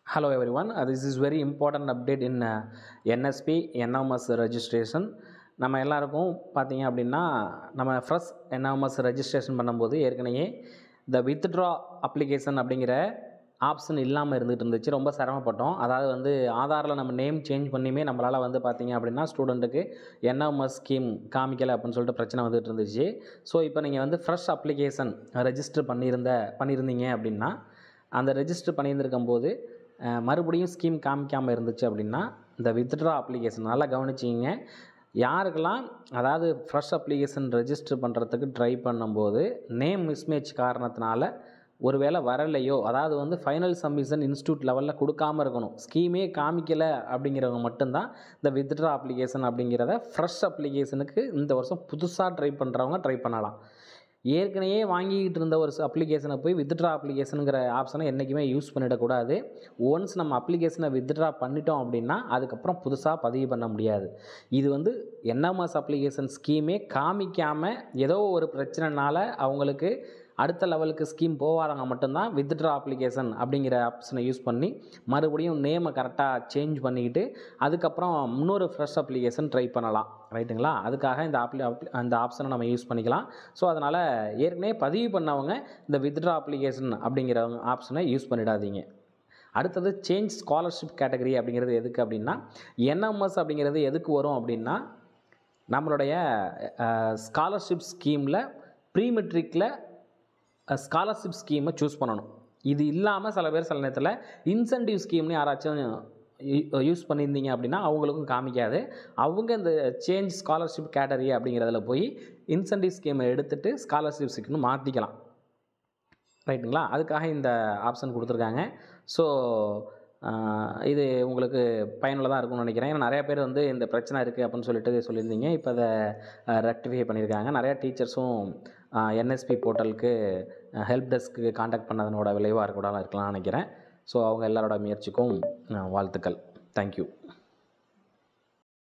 Hello everyone, uh, this is very important update in uh, NSP NMS registration. நம்ம எல்லாருக்கும் பார்த்தீங்க அப்படின்னா நம்ம ஃப்ரெஷ் என்எம்எஸ் ரெஜிஸ்ட்ரேஷன் பண்ணும்போது ஏற்கனவே இந்த வித்ட்ரா அப்ளிகேஷன் அப்படிங்கிற ஆப்ஷன் இல்லாமல் இருந்துகிட்டு இருந்துச்சு ரொம்ப சிரமப்பட்டோம் அதாவது வந்து ஆதாரில் நம்ம நேம் சேஞ்ச் பண்ணியுமே நம்மளால் வந்து பார்த்தீங்க அப்படின்னா ஸ்டூடெண்ட்டுக்கு என்எம்எஸ் ஸ்கீம் காமிக்கலை அப்படின்னு சொல்லிட்டு பிரச்சனை வந்துட்டு இருந்துச்சு ஸோ இப்போ நீங்கள் வந்து ஃப்ரெஷ் அப்ளிகேஷன் ரெஜிஸ்டர் பண்ணியிருந்த பண்ணியிருந்தீங்க அப்படின்னா அந்த ரெஜிஸ்டர் பண்ணியிருந்திருக்கும் போது அஹ், மறுபடியும் ஸ்கீம் காமிக்காமல் இருந்துச்சு அப்படின்னா இந்த வித்ட்ரா அப்ளிகேஷன் நல்லா கவனிச்சிங்க யாருக்கெல்லாம் அதாவது ஃப்ரெஷ் அப்ளிகேஷன் ரெஜிஸ்டர் பண்ணுறதுக்கு ட்ரை பண்ணும்போது நேம் மிஸ்மேட்ச் காரணத்தினால ஒருவேளை வரலையோ அதாவது வந்து ஃபைனல் சப்மிஷன் இன்ஸ்டியூட் லெவலில் கொடுக்காம இருக்கணும் ஸ்கீமே காமிக்கலை அப்படிங்கிறவங்க மட்டும்தான் இந்த வித்ட்ரா அப்ளிகேஷன் அப்படிங்கிறத ஃப்ரெஷ் அப்ளிகேஷனுக்கு இந்த வருஷம் புதுசாக ட்ரை பண்ணுறவங்க ட்ரை பண்ணலாம் ஏற்கனவே வாங்கிக்கிட்டு இருந்த ஒரு அப்ளிகேஷனை போய் வித்ட்ரா அப்ளிகேஷனுங்கிற ஆப்ஷனை என்றைக்குமே யூஸ் பண்ணிடக்கூடாது ஒன்ஸ் நம்ம அப்ளிகேஷனை வித்ட்ரா பண்ணிட்டோம் அப்படின்னா அதுக்கப்புறம் புதுசாக பதிவு பண்ண முடியாது இது வந்து என்எம்எஸ் அப்ளிகேஷன் ஸ்கீமே காமிக்காமல் ஏதோ ஒரு பிரச்சனைனால அவங்களுக்கு அடுத்த லெவலுக்கு ஸ்கீம் போகாதவங்க மட்டும்தான் வித்ட்ரா அப்ளிகேஷன் அப்படிங்கிற ஆப்ஷனை யூஸ் பண்ணி மறுபடியும் நேமை கரெக்டாக சேஞ்ச் பண்ணிக்கிட்டு அதுக்கப்புறம் இன்னொரு ஃப்ரெஷ் அப்ளிகேஷன் ட்ரை பண்ணலாம் ரைட்டுங்களா அதுக்காக இந்த ஆப்ளி அந்த ஆப்ஷனை நம்ம யூஸ் பண்ணிக்கலாம் ஸோ அதனால் ஏற்கனவே பதிவு பண்ணவங்க இந்த வித்ட்ரா அப்ளிகேஷன் அப்படிங்கிற ஆப்ஷனை யூஸ் பண்ணிடாதீங்க அடுத்தது சேஞ்ச் ஸ்காலர்ஷிப் கேட்டகரி அப்படிங்கிறது எதுக்கு அப்படின்னா என்எம்எஸ் அப்படிங்கிறது எதுக்கு வரும் அப்படின்னா நம்மளுடைய ஸ்காலர்ஷிப் ஸ்கீமில் ப்ரீமெட்ரிக்கில் ஸ்காலர்ஷிப் ஸ்கீமை சூஸ் பண்ணணும் இது இல்லாமல் சில பேர் சில நேரத்தில் இன்சென்டிவ் ஸ்கீம்னு யாராச்சும் யூஸ் பண்ணியிருந்தீங்க அப்படின்னா அவங்களுக்கும் காமிக்காது அவங்க இந்த சேஞ்ச் ஸ்காலர்ஷிப் கேட்டகரி அப்படிங்கிறதுல போய் இன்சென்டிவ் ஸ்கீமை எடுத்துகிட்டு ஸ்காலர்ஷிப் ஸ்கீம்னு மாற்றிக்கலாம் ரைட்டுங்களா அதுக்காக இந்த ஆப்ஷன் கொடுத்துருக்காங்க ஸோ இது உங்களுக்கு பயனுள்ளதாக இருக்கும்னு நினைக்கிறேன் ஏன்னா நிறைய பேர் வந்து இந்த பிரச்சனை இருக்குது அப்படின்னு சொல்லிட்டு சொல்லியிருந்தீங்க இப்போ அதை ரெக்டிஃபை பண்ணியிருக்காங்க நிறையா டீச்சர்ஸும் என்எஸ்பி போர்ட்டலுக்கு ஹெல்ப் டெஸ்க்கு காண்டாக்ட் பண்ணதனோட விளைவாக இருக்கக்கூடாது இருக்கலாம்னு நினைக்கிறேன் ஸோ அவங்க எல்லாரோட முயற்சிக்கும் அஹ், வாழ்த்துக்கள் தேங்க்யூ